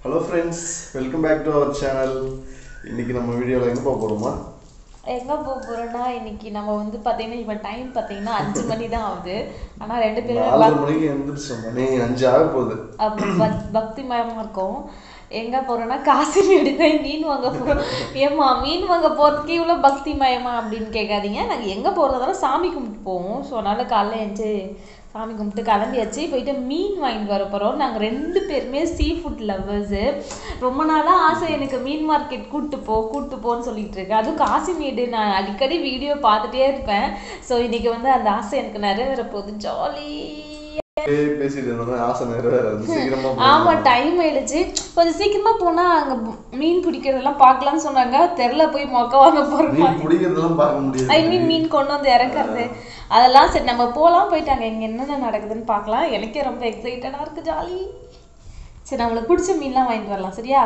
Hello friends welcome back to our channel இன்னைக்கு நம்ம வீடியோவில் எங்கே போக போகிறோமா எங்க போக போறோம்னா இன்னைக்கு நம்ம வந்து பாத்தீங்கன்னா இப்ப டைம் பாத்தீங்கன்னா அஞ்சு மணி தான் ஆகுது ஆனா ரெண்டு பேரும் நாலரை மணிக்கு எழுந்திரிச்சோம் மணி அஞ்சு ஆக போகுது அப்ப பக்- பக்தி மயமா இருக்கும் எங்க போறோம்னா காசிமேடு போய் மீன் வாங்க போறோம் ஏமா மீன் வாங்க போறதுக்கு இவ்வளவு பக்தி மயமா அப்படின்னு கேட்காதீங்க நாங்க எங்க போறதால சாமி கும்பிட்டு போவோம் ஸோ அதனால காலைல எழுந்து சாமி கும்பிட்டு கிளம்பியாச்சு போயிட்டு மீன் வாங்கிட்டு வர போறோம் நாங்க ரெண்டு பேருமே சீ ஃபுட் லவ்வர்ஸு ரொம்ப நாளா ஆசை எனக்கு மீன் மார்க்கெட் கூட்டு போ கூட்டு போன்னு சொல்லிட்டு இருக்கேன் அதுவும் காசிமேடு நான் அடிக்கடி வீடியோ பார்த்துட்டே இருப்பேன் ஸோ இன்னைக்கு வந்து அந்த ஆசை எனக்கு நிறைவேற போகுது ஜாலி அப்படியே பேசிட்டு இருந்தோம் ஆசை நிறைவேறாது சீக்கிரமா ஆமா டைம் ஆயிடுச்சு கொஞ்சம் சீக்கிரமா போனா அங்க மீன் பிடிக்கிறதெல்லாம் பார்க்கலாம்னு சொன்னாங்க தெருல போய் மொக்க வாங்க போறோம் மீன் பிடிக்கிறதெல்லாம் பார்க்க முடியாது ஐ மீன் மீன் கொண்டு வந்து இறக்குறது அதெல்லாம் சரி நம்ம போலாம் போயிட்டாங்க இங்க என்னென்ன நடக்குதுன்னு பார்க்கலாம் எனக்கே ரொம்ப எக்ஸைட்டடா இருக்கு ஜாலி சரி நம்மளுக்கு பிடிச்ச மீன்லாம் வாங்கிட்டு வரலாம் சரியா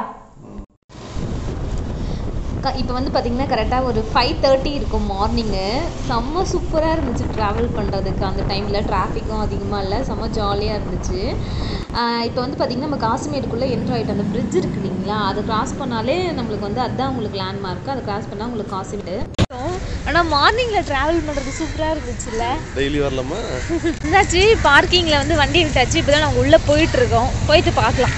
இப்போ வந்து பார்த்தீங்கன்னா கரெக்டாக ஒரு ஃபைவ் தேர்ட்டி இருக்கும் மார்னிங்கு செம்ம சூப்பராக இருந்துச்சு ட்ராவல் பண்ணுறதுக்கு அந்த டைமில் டிராஃபிக்கும் அதிகமாக இல்லை செம்ம ஜாலியாக இருந்துச்சு இப்போ வந்து பார்த்திங்கன்னா நம்ம காசிமேடுக்குள்ளே என்ட்ரு ஆகிட்டு அந்த பிரிட்ஜ் இருக்கு இல்லைங்களா அதை கிராஸ் பண்ணாலே நம்மளுக்கு வந்து அதுதான் உங்களுக்கு லேண்ட்மார்க்கு அதை கிராஸ் பண்ணால் உங்களுக்கு காசிமேடு ஆனால் மார்னிங்கில் ட்ராவல் பண்ணுறது சூப்பராக இருந்துச்சுல்ல டெய்லி வரலாமா இருந்தாச்சு பார்க்கிங்கில் வந்து வண்டி விட்டாச்சு இப்போ தான் நாங்கள் உள்ளே போயிட்டுருக்கோம் போயிட்டு பார்க்கலாம்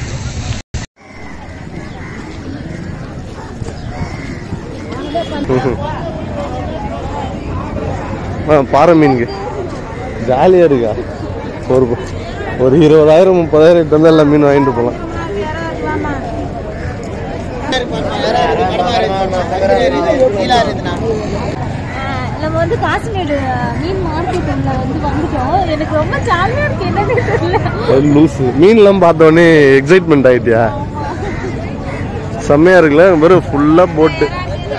ஆ பாறை மீனுக்கு ஜாலியாக இருக்கா ஒரு ஒரு இருபதாயிரம் முப்பதாயிரம் இட்டு வந்து எல்லாம் மீன் வாங்கிட்டு போகலாம் நம்ம வந்து காசிமேடு மீன் மார்க்கெட் உள்ள வந்து வந்துட்டோம் எனக்கு ரொம்ப ஜாலியா இருக்கு என்னன்னு தெரியல லூஸு மீன்லாம் பார்த்தோன்னே எக்ஸைட்மெண்ட் ஆயிட்டியா செம்மையா இருக்குல்ல வெறும் ஃபுல்லாக போட்டு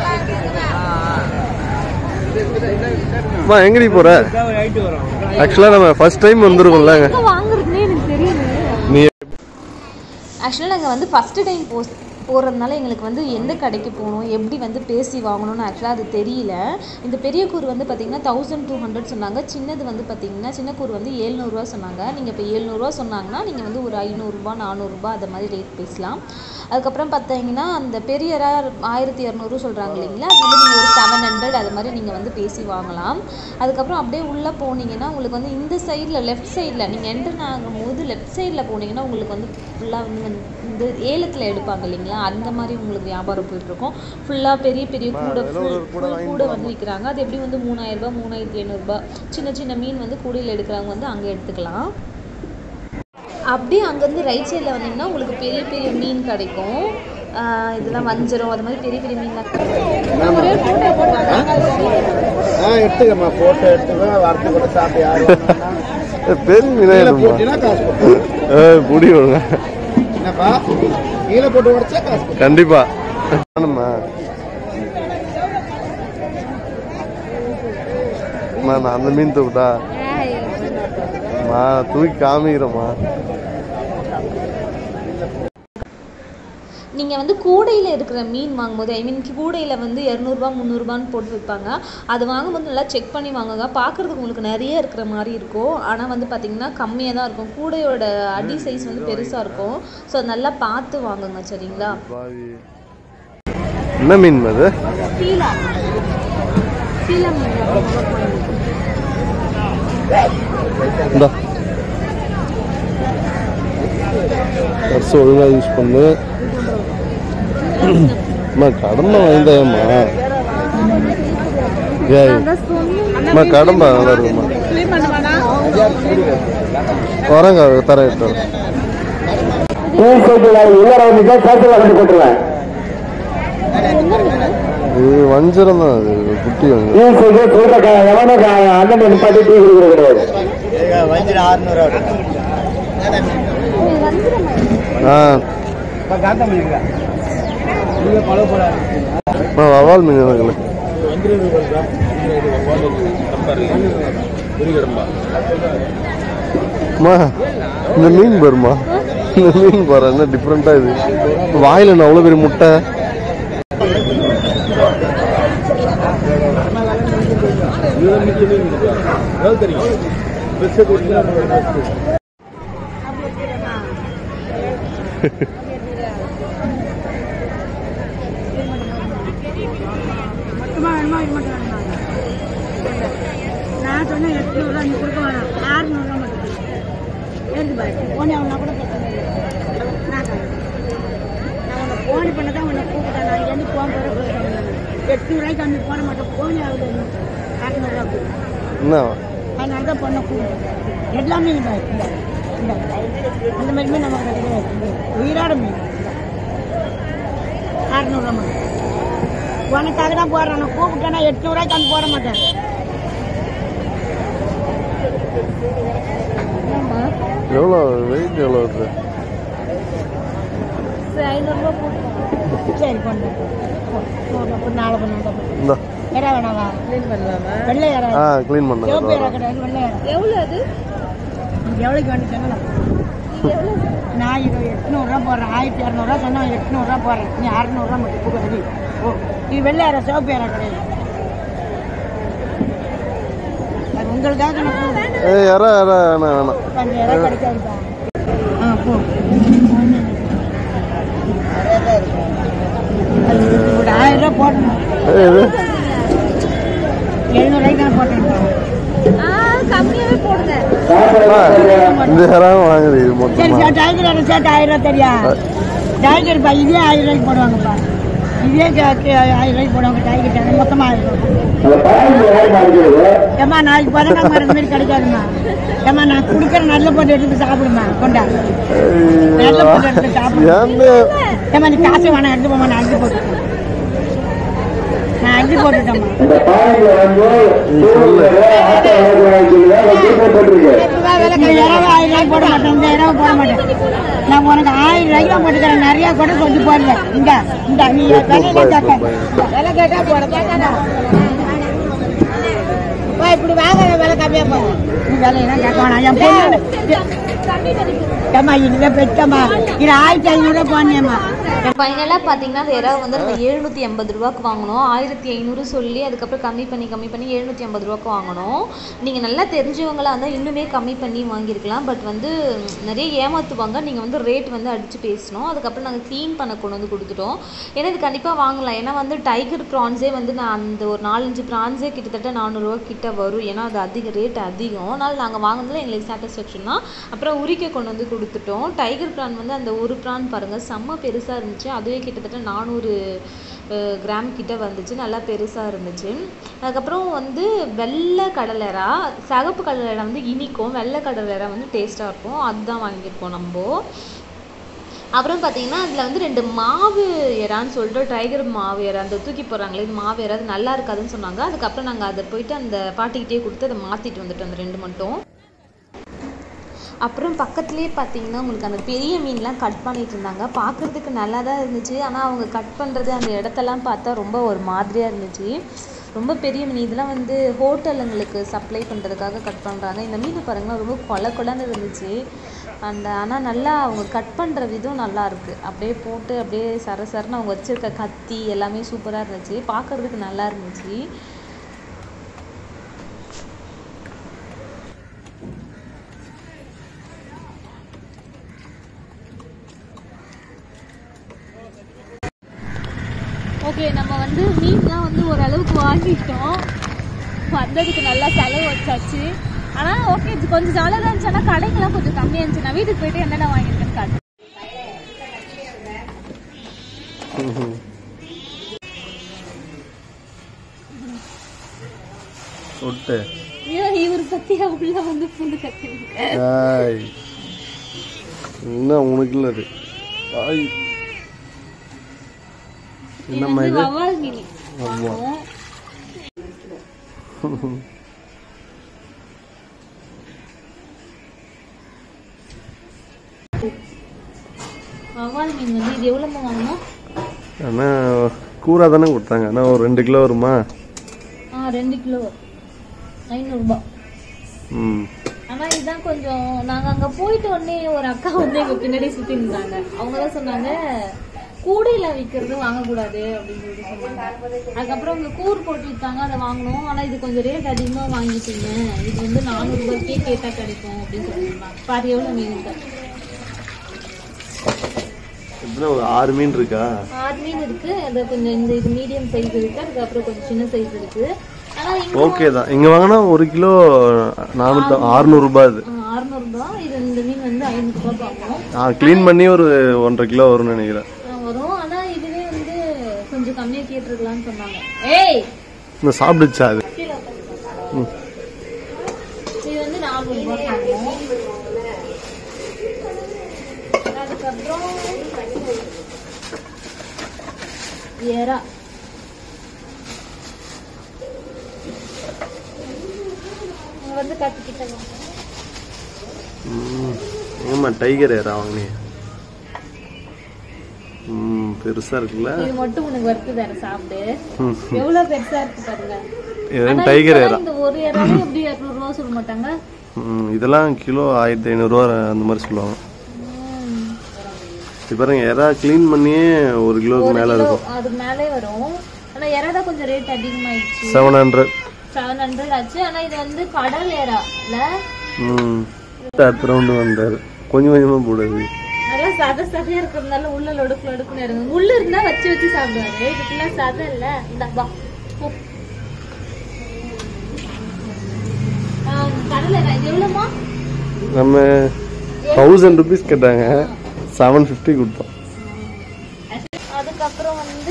அம்மா எங்கடி போற ஆக்சுவலாக நம்ம ஃபர்ஸ்ட் டைம் வந்திருக்கோம்ல எங்க வாங்குறதுனே எனக்கு தெரியல நீ ஆக்சுவலாக நாங்கள் வந்து ஃபஸ்ட்டு டைம் போ போகிறதுனால எங்களுக்கு வந்து எந்த கடைக்கு போகணும் எப்படி வந்து பேசி வாங்கணும்னு ஆக்சுவலாக அது தெரியல இந்த பெரிய கூறு வந்து பார்த்திங்கன்னா தௌசண்ட் டூ ஹண்ட்ரட் சொன்னாங்க சின்னது வந்து பார்த்திங்கன்னா சின்ன கூறு வந்து ஏழ்நூறுரூவா சொன்னாங்க நீங்கள் இப்போ ஏழ்நூறுவா சொன்னாங்கன்னா நீங்கள் வந்து ஒரு ஐநூறுரூபா நானூறுரூபா அது மாதிரி ரேட் பேசலாம் அதுக்கப்புறம் பார்த்தீங்கன்னா அந்த பெரியரா ஆயிரத்தி இரநூறு சொல்கிறாங்க இல்லைங்களா அது வந்து நீங்கள் ஒரு செவன் ஹண்ட்ரட் அது மாதிரி நீங்கள் வந்து பேசி வாங்கலாம் அதுக்கப்புறம் அப்படியே உள்ளே போனீங்கன்னா உங்களுக்கு வந்து இந்த சைடில் லெஃப்ட் சைடில் நீங்கள் என்டர் ஆகும்போது லெஃப்ட் சைடில் போனீங்கன்னா உங்களுக்கு வந்து ஃபுல்லாக வந்து வந்து இந்த ஏலத்தில் எடுப்பாங்க இல்லைங்களா அந்த மாதிரி உங்களுக்கு வியாபாரம் போயிட்டுருக்கும் ஃபுல்லாக பெரிய பெரிய கூடை ஃபுல் ஃபுல் கூடை வந்து விற்கிறாங்க அது எப்படி வந்து மூணாயிரரூபா மூணாயிரத்தி ஐநூறுரூபா சின்ன சின்ன மீன் வந்து கூடையில் எடுக்கிறவங்க வந்து அங்கே எடுத்துக்கலாம் அப்படியே அங்கேருந்து ரைட் சைடில் வந்தீங்கன்னா உங்களுக்கு பெரிய பெரிய மீன் கிடைக்கும் ஆஹ் இதெல்லாம் வஞ்சரம் அது மாதிரி பெரிய பெரிய மீன்லாம் ஒரே photo போட்டாங்க. ஆ எடுத்துக்கம்மா போட்டோ எடுத்துக்க வார்த்தை கூட சாப்பிட்டு யாரும் பெரிய மீனாக போட்டினா காசு கொடுத்து புடி விடுங்க என்னப்பா கீழே போட்டு உடச்சா காசு கொடுத்து கண்டிப்பா வேணுமா அம்மா, நான் அந்த மீன் தூக்கிட்டா மா தூக்கி காமிக்கிறேம்மா நீங்கள் வந்து கூடையில் இருக்கிற மீன் வாங்கும்போது ஐ மீன் கூடையில் வந்து இரநூறுபா முந்நூறுபான்னு போட்டு விற்பாங்க அது வாங்கும்போது நல்லா செக் பண்ணி வாங்குங்க பார்க்குறதுக்கு உங்களுக்கு நிறைய இருக்கிற மாதிரி இருக்கும் ஆனால் வந்து பார்த்தீங்கன்னா கம்மியாக தான் இருக்கும் கூடையோட அடி சைஸ் வந்து பெருசாக இருக்கும் ஸோ நல்லா பார்த்து வாங்குங்க சரிங்களா என்ன மீன் அது சீலா சீலா மீன் இந்தா பர்ஸ் ஒழுங்கா யூஸ் பண்ணு அம்மா கடம்பா வாங்கிட்டாயம்மா ஏய் அம்மா கடம்பா நல்லா இருக்குமா வரேங்க தரேன் எடுத்து வரேன். இது வஞ்சரம் தான் அது குட்டி வஞ்சரம் வஞ்சிரம் ஆறுநூறு ஆ காந்தம் இருக்கா நீங்க பழக போறாரு அம்மா, வவால் மீன் இருக்குல்ல அம்மா இந்த மீன் பாருமா இந்த மீன் பாரு என்ன டிஃப்ரெண்டா இது வாயில என்ன அவ்வளவு பெரிய முட்டை வேணுமா வேணுமா இது மட்டும் வேணுமா நான் சொன்னேன் எட்நூறுரூவா நீ கொடுக்க வேணாம் ஆறுநூறுவா மட்டும் கொடு. ஏந்து பாய் போனி அவனா கூட பிரச்சனை இல்லை நான் தரேன். நான் உன்னை போனி பண்ண தான் உன்னை கூப்பிட்டேன் நான் இங்கேருந்து போக போகிற போகிறேன் எட்நூறுவாய்க்கு அந்த போட மாட்டேன் போனி ஆகுது ஆறுநூறுவா கொடு என்ன அதனால தான் பொண்ணை கூப்பிடுறேன் எல்லாமே இந்த இந்த இந்த அந்த மாதிரி மீன் நமக்கு கிடையாது இந்த உயிரோட மீன் அறுநூறுவா மட்டும் உனக்காக தான் போடுறேன் நான் கூப்பிட்டேன்னா எட்நூறுவாய்க்கு அந்த போட மாட்டேன் எவ்வளோ வெயிட் எவ்வளோ வருது ஐநூறுரூவா போட்டு சரி கொண்டு ஒரு நாலு பண்ண இந்த இறா வேணாவா வெள்ளை இறா ஆ க்ளீன் பண்ண சிவப்பு இறா கிடையாது வெள்ளை இறா எவ்வளோ அது இது எவ்வளோக்கு வேண்டி சொன்னா நான் இது எட்நூறுரூவா போடுறேன் ஆயிரத்தி இரநூறுவா சொன்னா எட்நூறுரூவா போடுறேன் நீ அறநூறுவா மட்டும் கொடுக்குறது ஓ இது வெள்ளை இறா சிவப்பு இறா கிடையாது அது உங்களுக்காக நான் கொடுக்குறேன். ஏ யாரா யாரா வேணாம் வேணாம் அந்த இடம் கிடைக்காதுப்பா ஆ போ அது ஒரு ஆயிரம் ரூபா போடணும் ஏய், இது எழுநூறுவாய்க்கு தான் போட்டேன் ஆ கம்மியாகவே போடுங்க ஆ, இந்த யாராவும் வாங்குது இது சரி மொத்தமா சார் டைகர் இடம் சார் ஆயிரம் ரூபா தெரியா டைகர் பா இதே ஆயிரம் ரூபாய்க்கு போடுவாங்கப்பா இதே கே- கே- ஆயிரம் ரூபாய்க்கு போடுவாங்க டைகர் டேங்கர் மொத்தமாக ஆயிரம் ரூபாய் ஏம்மா நாளைக்கு பதினெட்டாம் மரம் மாதிரி கிடைக்காதும்மா ஏம்மா நான் கொடுக்குற நல்ல போட்டு எடுத்து சாப்பிடுமா கொண்டா நல்ல போட்டு எடுத்து சாப்பிடு ஏன்னு ஏம்மா நீ காசு வேணாம் எடுத்து போமா நான் அள்ளி போட்டுட்டேன் நான் அள்ளி போட்டுட்டேம்மா நீ சொல்லு இந்த இரவு ஆயிரம் ரூபாய்க்கு போட மாட்டேன் இந்த இரவு போட மாட்டேன் நான் உனக்கு ஆயிரம் ரூபாய்க்கு தான் போட்டுக்கிறேன் நிறைய கூட கொஞ்சம் போடுறேன் இந்த இந்த நீ விலையில கேட்க விலை கேட்டா போட கேட்காதா வா இப்படி வாங்க விலை கம்மியா போகும் நீ விலையெல்லாம் கேட்க வேணாம் என் பொண்ணு ஏம்மா இதுதான் பெற்றம்மா இது ஆயிரத்தி ஐநூறுரூவா போனேம்மா ஃபைனலாக பார்த்தீங்கன்னா அந்த இறாவை வந்து நம்ம எழுநூற்றி எண்பது ரூபாய்க்கு வாங்கினோம் ஆயிரத்தி ஐநூறு சொல்லி அதுக்கப்புறம் கம்மி பண்ணி கம்மி பண்ணி எழுநூற்றி ஐம்பது ரூபாய்க்கு வாங்கினோம் நீங்கள் நல்லா தெரிஞ்சவங்களா இருந்தால் இன்னுமே கம்மி பண்ணி வாங்கியிருக்கலாம் பட் வந்து ம், நிறைய ஏமாற்றுவாங்க நீங்கள் வந்து ரேட் வந்து அடித்து பேசணும் அதுக்கப்புறம் நாங்கள் க்ளீன் பண்ண கொண்டு வந்து கொடுத்துட்டோம் ஏன்னா இது கண்டிப்பாக வாங்கலாம் ஏன்னா வந்து டைகர் ப்ரான்ஸே வந்து நான் அந்த ஒரு நாலஞ்சு ப்ரான்ஸே கிட்டத்தட்ட நானூறுரூவா கிட்ட வரும் ஏன்னா அது அதிக ரேட் அதிகம் அதனால் நாங்கள் வாங்கினதுல எங்களுக்கு சாட்டிஸ்ஃபேக்ஷன் தான் அப்புறம் உரிக்க கொண்டு வந்து கொடுத்துட்டோம் டைகர் ப்ரான் வந்து அந்த ஒரு ப்ரான் பாருங்கள் செம்ம பெருசாக இருந்துச்சு அதுவே கிட்டத்தட்ட நானூறு கிராம் கிட்ட வந்துச்சு நல்லா பெருசாக இருந்துச்சு அதுக்கப்புறம் வந்து வெள்ளை கடலரா சிகப்பு கடலரா வந்து இனிக்கும் வெள்ளை கடலரா வந்து டேஸ்ட்டாக இருக்கும் அதுதான் வாங்கியிருக்கோம் நம்ம அப்புறம் பார்த்தீங்கன்னா அதில் வந்து ரெண்டு மாவு எறான்னு சொல்லிட்டு டைகர் மாவு எறா அந்த தூக்கி போடுறாங்களே இது மாவு எறா அது நல்லா இருக்காதுன்னு சொன்னாங்க அதுக்கப்புறம் நாங்கள் அதை போயிட்டு அந்த பாட்டிக்கிட்டே கொடுத்து அதை மாற்றிட்டு வந்துட்டோம் அந்த ரெண்டு மட்டும் அப்புறம் பக்கத்துலேயே பார்த்தீங்கன்னா உங்களுக்கு அந்த பெரிய மீன்லாம் கட் பண்ணிட்டு இருந்தாங்க பார்க்குறதுக்கு நல்லா தான் இருந்துச்சு ஆனால் அவங்க கட் பண்ணுறது அந்த இடத்தெல்லாம் பார்த்தா ரொம்ப ஒரு மாதிரியாக இருந்துச்சு ரொம்ப பெரிய மீன் இதெல்லாம் வந்து ஹோட்டலுங்களுக்கு சப்ளை பண்ணுறதுக்காக கட் பண்ணுறாங்க இந்த மீன் பாருங்களேன் ரொம்ப கொல கொலன்னு இருந்துச்சு அந்த ஆனால் நல்லா அவங்க கட் பண்ணுற விதம் நல்லா இருக்கு அப்படியே போட்டு அப்படியே சர சரன்னு அவங்க வச்சிருக்க கத்தி எல்லாமே சூப்பராக இருந்துச்சு பார்க்கறதுக்கு நல்லா இருந்துச்சு ஓகே நம்ம வந்து மீன்லாம் வந்து ஓரளவுக்கு வாங்கிட்டோம் வந்ததுக்கு நல்லா செலவு வச்சாச்சு ஆனால் ஓகே இது கொஞ்சம் ஜாலியாக தான் இருந்துச்சு ஆனால் கடைக்கெல்லாம் கொஞ்சம் கம்மியாக இருந்துச்சு நான் வீட்டுக்கு போயிட்டு என்னென்ன வாங்கியிருக்கேன்னு காட்டு விட்டு ஏன் இவர் பத்தியா உள்ள வந்து புல்லு கத்துறீங்க ஆய் என்ன உனக்கு இல்லை அது ஆய் என்னம்மா இது வவ்வால் மீன் ஆமா வவ்வால் மீன் வந்து இது எவ்வளோமா வாங்கணும் ஆனால் கூரா தானே கொடுத்தாங்க ஆனால் ஒரு ரெண்டு கிலோ வருமா ஆ ரெண்டு கிலோ ஐநூறுரூபா ம் ஆனால் இதுதான் கொஞ்சம் நாங்கள் அங்கே போயிட்டு உடனே ஒரு அக்கா வந்து எங்கள் பின்னாடி சுற்றி இருந்தாங்க அவங்க தான் சொன்னாங்க கூடையில் விற்கிறது வாங்கக்கூடாது அப்படின்னு சொல்லிட்டு சொன்னாங்க அதுக்கப்புறம் அவங்க கூர் போட்டு விற்றாங்க அதை வாங்கினோம் ஆனால் இது கொஞ்சம் ரேட் அதிகமாக வாங்கிட்டீங்க இது வந்து நானூறுபாய்க்கே கேட்டால் கிடைக்கும் அப்படின்னு சொல்லியிருந்தாங்க பாரு எவ்வளோ மீன் இருக்கு எத்தனை ஒரு ஆறு மீன் இருக்கா ஆறு மீன் இருக்கு அது கொஞ்சம் இந்த இது மீடியம் சைஸ் இருக்கு அதுக்கப்புறம் கொஞ்சம் சின்ன சைஸ் இருக்கு ஆனா இங்க ஓகே தான் இங்க வாங்கினா ஒரு கிலோ நானூத்தி அறுநூறு ரூபாய் அது அறுநூறுபா இது இந்த மீன் வந்து ஐநூறுபா பார்ப்போம் நான் க்ளீன் பண்ணி ஒரு ஒன்றரை கிலோ வரும்னு நினைக்கிறேன் வரும் ஆனா இதுவே வந்து கொஞ்சம் கம்மியா கேட்டிருக்கலாம்னு சொன்னாங்க ஏய் இந்த சாப்பிடுச்சா அது ம். இது வந்து நானூறு ரூபாய் வாங்குவோம் அதுக்கப்புறம் எறா இங்க வந்து கத்திக்கிட்ட ம். ஏம்மா டைகர் ஏரா வாங்கினே ம் பெருசா இருக்குல்ல இது மட்டும் உனக்கு வறுத்து வேற சாப்பிடு ம். எவ்வளவு பெருசா இருக்கு பாருங்க இது ஆனா டைகர் இப்பெல்லாம் ஏரா இந்த ஒரு எறாவே எப்படி இரநூறு ரூபா சொல்ல மாட்டாங்க ம், இதெல்லாம் கிலோ ஆயிரத்தி ஐநூறுரூவா அந்த மாதிரி சொல்லுவாங்க ம். இப்போ பாருங்க எறா க்ளீன் பண்ணியே ஒரு கிலோவுக்கு மேலே கிலோ இருக்கும் அதுக்கு மேலே வரும் ஆனா எறாடா கொஞ்சம் ரேட் அதிகமாயிடுச்சு செவன் ஹண்ட்ரட் செவன் ஹண்ட்ரட் ஆச்சு ஆனா இது வந்து கடல் எறா இல்ல ம் அடுத்த ரவுண்டு வந்தார் கொஞ்சம் கொஞ்சமாக போடுது நல்லா சத சதையா இருக்கிறதுனால உள்ள லொடுக்கு லொடுக்குன்னு இறங்கும் உள்ள இருந்தா வச்சு வச்சு சாப்பிடுவாரு இதுக்குள்ள சதை இல்ல இந்த வா போ. ஆ, கடல் எறா இது எவ்வளவுமா நம்ம தௌசண்ட் ருபீஸ் கேட்டாங்க செவன் ஃபிஃப்டி கொடுத்தோம் அதுக்கப்புறம் வந்து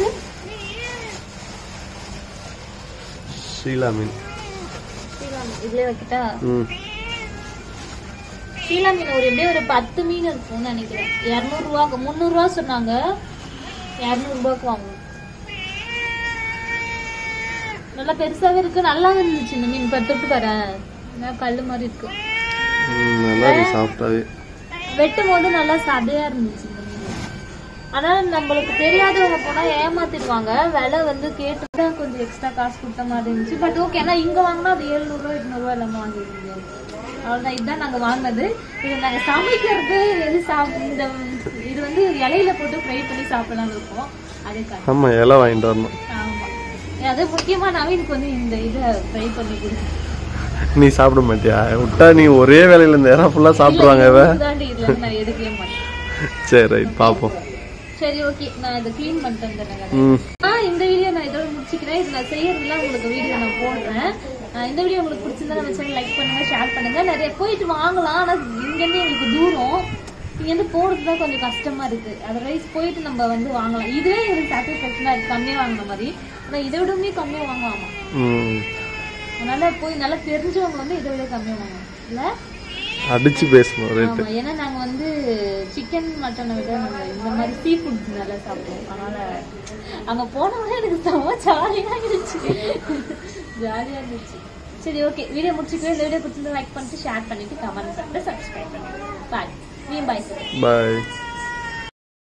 ஷீலா மீன் ஸ்ரீராம் இதுலயே வைக்கிட்டா ம் ஷீலா மீன் ஒரு எப்படியும் ஒரு பத்து மீன் இருக்கும்னு நினைக்கிறேன் இரநூறுவாக்கு முந்நூறுரூவா சொன்னாங்க இரநூறுபாக்கு வாங்குவோம் நல்லா பெருசாவே இருக்கு நல்லா இருந்துச்சு இந்த மீன் இப்போ தொட்டு பாரேன் நல்லா கல்லு மாதிரி இருக்கு ம், நல்லா இருக்கு சாஃப்டாகவே வெட்டும் போது நல்லா சதையா இருந்துச்சு இந்த மீன் ஆனா நம்மளுக்கு தெரியாதவங்க போனா ஏமாத்திடுவாங்க விலை வந்து கேட்டு தான் கொஞ்சம் எக்ஸ்ட்ரா காசு கொடுத்த மாதிரி இருந்துச்சு பட் ஓகே ஆனா இங்க வாங்கினா அது எழுநூறுவா எட்நூறுவா இல்லாம வாங்கிக்க முடியாது அவ்வளவுதான் இதுதான் நாங்க வாங்கினது இது நாங்க சமைக்கிறது எது சாப் இந்த இது வந்து இலையில போட்டு ஃப்ரை பண்ணி சாப்பிடலாம் இருக்கோம் அதுக்காக ஆமாம் இலை வாங்கிட்டு வரணும் ஆமா அது முக்கியமா நவீனுக்கு வந்து இந்த இதை ஃப்ரை பண்ணி கொடுத்து நீ சாப்பிட மாட்டியா விட்டா நீ ஒரே வேலையில இந்த இடம் ஃபுல்லாக சாப்பிடுவாங்க இவ தாண்டி இதுல இருந்து நான் எடுக்கவே மாட்டேன் சரி ரைட் பார்ப்போம் சரி ஓகே நான் இதை க்ளீன் பண்ணிட்டு வந்துடுறேன் ம் ஆ இந்த வீடியோ நான் இதோட முடிச்சுக்கிறேன் இது நான் செய்யறதுலாம் உங்களுக்கு வீடியோ நான் போடுறேன் ஆ, இந்த வீடியோ உங்களுக்கு பிடிச்சிருந்தா நம்ம சேனல் லைக் பண்ணுங்க ஷேர் பண்ணுங்க நிறைய போயிட்டு வாங்கலாம் ஆனால் இங்கேருந்து எங்களுக்கு தூரம் இங்கேருந்து போகிறது தான் கொஞ்சம் கஷ்டமா இருக்கு அதர்வைஸ் போயிட்டு நம்ம வந்து வாங்கலாம் இதுவே எனக்கு சாட்டிஸ்ஃபேக்ஷனாக இருக்கு கம்மியாக வாங்கின மாதிரி ஆனால் இதை விடவுமே கம்மியாக வாங்கலாமா ம் அதனால போய் நல்லா தெரிஞ்சவங்க வந்து இதை விட கம்மியாக வாங்கலாம் இல்லை அடிச்சு பேசணும் ரைட்டு ஆமா ஏன்னா நாங்க வந்து சிக்கன் மட்டனை விட நாங்க இந்த மாதிரி சீ ஃபுட் நல்லா சாப்பிடுவோம் அதனால அங்க போனவங்க எனக்கு செம்ம ஜாலியா இருந்துச்சு ஜாலியா இருந்துச்சு சரி ஓகே வீடியோ முடிச்சுக்கவே இந்த வீடியோ பிடிச்சிருந்தா லைக் பண்ணிட்டு ஷேர் பண்ணிட்டு கமெண்ட் பண்ணிட்டு சப்ஸ்கிரைப் பண்ணிட்டு பாய் நீ பாய் சார் பாய்